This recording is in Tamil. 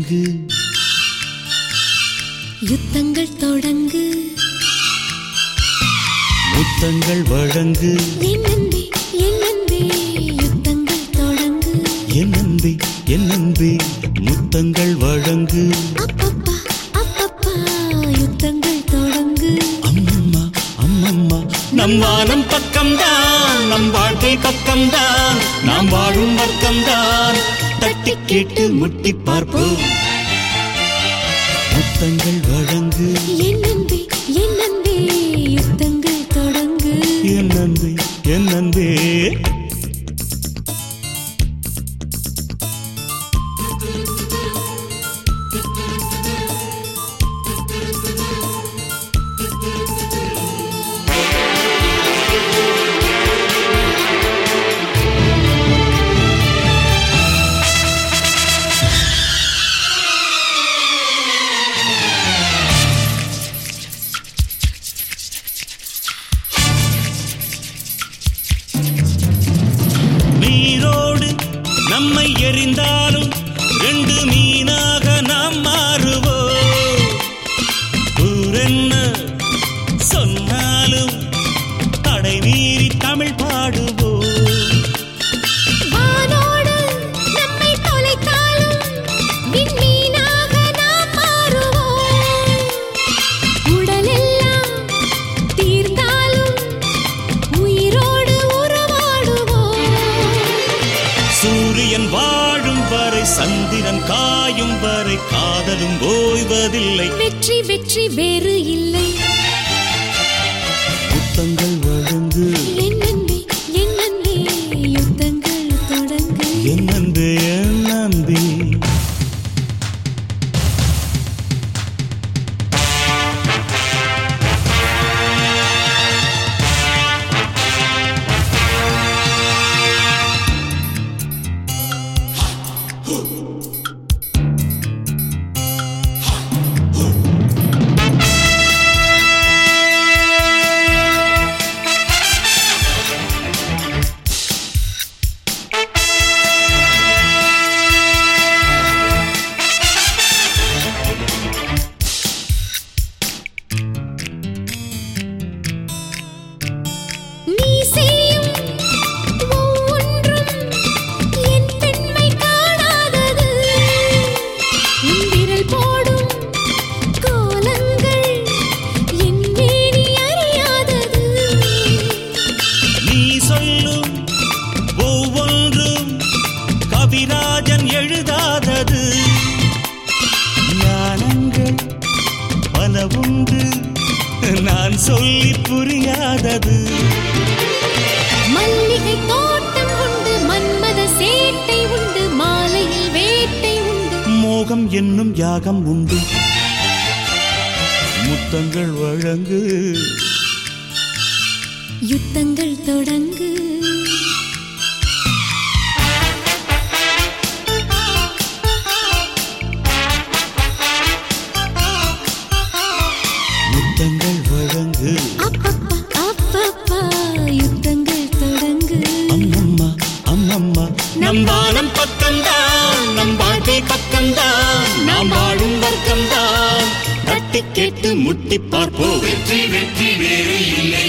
தொடங்கு யுத்தங்கள் தொடங்கு முத்தங்கள் வழங்கு என் அன்பே என் அன்பே யுத்தங்கள் தொடங்கு என் அன்பே என் அன்பே முத்தங்கள் வழங்கு அப்பப்பா அப்பப்பா யுத்தங்கள் தொடங்கு அம்மம்மா அம்மம்மா நம் வானம் பக்கம்தான் நம் வாழ்க்கை பக்கம்தான் நாம் வாழும் வர்க்கம்தான் தட்டி கேட்டு முட்டி பார்ப்போம் முத்தங்கள் வழங்கு என் அன்பே என் அன்பே யுத்தங்கள் தொடங்கு என் அன்பே என் அன்பே நீரோடு நம்மை எரிந்தாலும் ரெண்டு மீனாக நாம் மாறுவோம் ஊரென்ன சொன்னாலும் தடை மீறி தமிழ் பாடுவோம் வானோடு நம்மை தொலைத்தாலும் விண்மீனாக நாம் மாறுவோம் உடலெல்லாம் தீர்ந்தாலும் உயிரோடு உறவாடுவோம் சூரியன் வாழும் வரை சந்திரன் காயும் வரை காதலும் ஓய்வதில்லை வெற்றி வெற்றி வேறு இல்லை முத்தங்கள் வழங்கு என் அன்பே என் அன்பே யுத்தங்கள் தொடங்கு என் அன்பே என் அன்பே நீ செய்யும் ஒவ்வொன்றும் என் பெண்மை காணாதது உன் விரல் போடும் கோலங்கள் என் மேனி அறியாதது நீ சொல்லும் ஒவ்வொன்றும் கவிராஜன் எழுதாதது ஞானங்கள் பல உண்டு நான் சொல்லி புரியாதது மல்லிகை தோட்டம் உண்டு மன்மத சேட்டை உண்டு மாலையில் வேட்டை உண்டு மோகம் என்னும் யாகம் உண்டு முத்தங்கள் வழங்கு யுத்தங்கள் தொடங்கு முத்தங்கள் வழங்கு அப்பப்பா அப்பப்பா யுத்தங்கள் தொடங்கு அம்மம்மா அம்மம்மா நம் வானம் பக்கம்தான் நம் வாழ்க்கை பக்கம்தான் நாம் வாழும் வர்க்கம்தான் தட்டி கேட்டு முட்டி பார்ப்போம் வெற்றி வெற்றி வேறு இல்லை